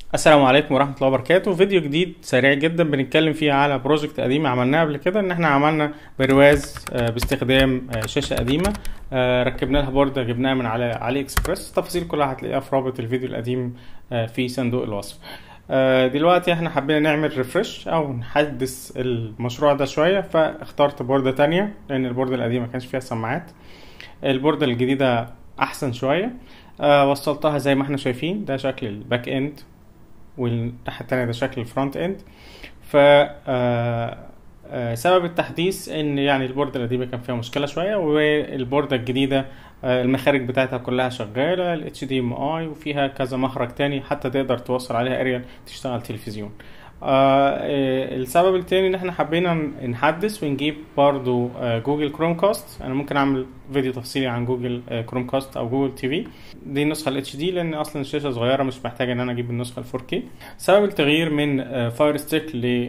السلام عليكم ورحمة الله وبركاته فيديو جديد سريع جدا بنتكلم فيه على بروجكت قديم عملناه قبل كده ان احنا عملنا برواز آه، باستخدام آه، شاشة قديمة آه، ركبنا لها بوردة جبناها من على علي اكسبريس التفاصيل كلها هتلاقيها في رابط الفيديو القديم آه، في صندوق الوصف آه، دلوقتي احنا حبينا نعمل ريفرش او نحدث المشروع ده شوية فاخترت بوردة تانية لان البوردة القديمة ما كانش فيها سماعات البوردة الجديدة احسن شوية آه، وصلتها زي ما احنا شايفين ده شكل الباك اند والناحية التانية ده شكل الفرونت اند ف آه، آه، سبب التحديث ان يعني البوردة القديمة كان فيها مشكلة شوية والبوردة الجديدة آه، المخارج بتاعتها كلها شغالة ال HDMI وفيها كذا مخرج تاني حتى تقدر توصل عليها اريال تشتغل تلفزيون آه آه، السبب التاني ان احنا حبينا ن- نحدث ونجيب برضو آه جوجل كروم كاست انا ممكن اعمل فيديو تفصيلي عن جوجل آه كروم كاست او جوجل تي في دي النسخه الاتش دي لان اصلا الشاشه صغيره مش محتاجه ان انا اجيب النسخه ال 4K سبب التغيير من فاير ستيك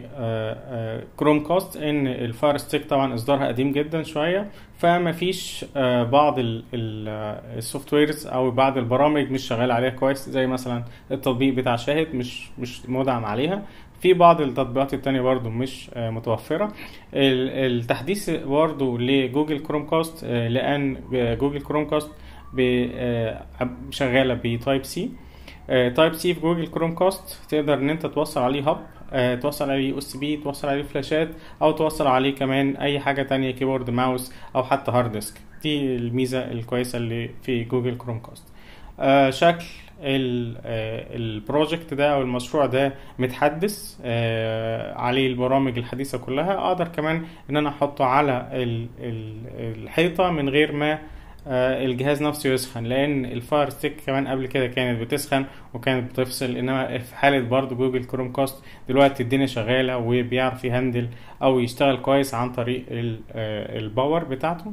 لكروم كاست ان الفاير ستيك طبعا اصدارها قديم جدا شويه فما فيش آه، بعض السوفت ويرز او بعض البرامج مش شغاله عليها كويس زي مثلا التطبيق بتاع شاهد مش مش مدعم عليها في بعض التطبيقات التانية برضو مش آه، متوفرة ال- التحديث برضو لجوجل كروم كاست آه، لأن جوجل كروم كاست ب- آه، شغالة بتايب سي تايب سي في جوجل كروم كاست تقدر ان انت توصل عليه هاب آه، توصل عليه اس بي توصل عليه فلاشات او توصل عليه كمان اي حاجة تانية كيبورد ماوس او حتى هارد ديسك دي الميزة الكويسة اللي في جوجل كروم كاست آه، شكل ال- آه، البروجكت ده او المشروع ده متحدث آه، عليه البرامج الحديثة كلها اقدر كمان ان انا احطه على ال- ال- الحيطة من غير ما آه، الجهاز نفسه يسخن لان الفاير ستيك كمان قبل كده كانت بتسخن وكانت بتفصل انما في حالة برضو جوجل كروم كاست دلوقتي الدنيا شغالة وبيعرف يهندل او يشتغل كويس عن طريق ال- آه، الباور بتاعته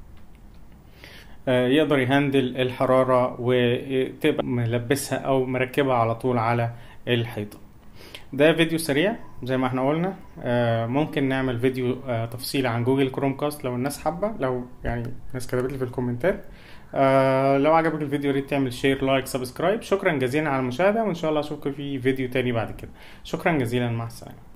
آه، يقدر يهندل الحرارة وتبقى ملبسها أو مركبها على طول على الحيطة ده فيديو سريع زي ما احنا قلنا آه، ممكن نعمل فيديو آه، تفصيلي عن جوجل كروم كاست لو الناس حابة لو يعني الناس كتبت لي في الكومنتات آه، لو عجبك الفيديو يا ريت تعمل شير لايك سبسكرايب شكرا جزيلا على المشاهدة وان شاء الله اشوفكم في فيديو تاني بعد كده شكرا جزيلا مع السلامة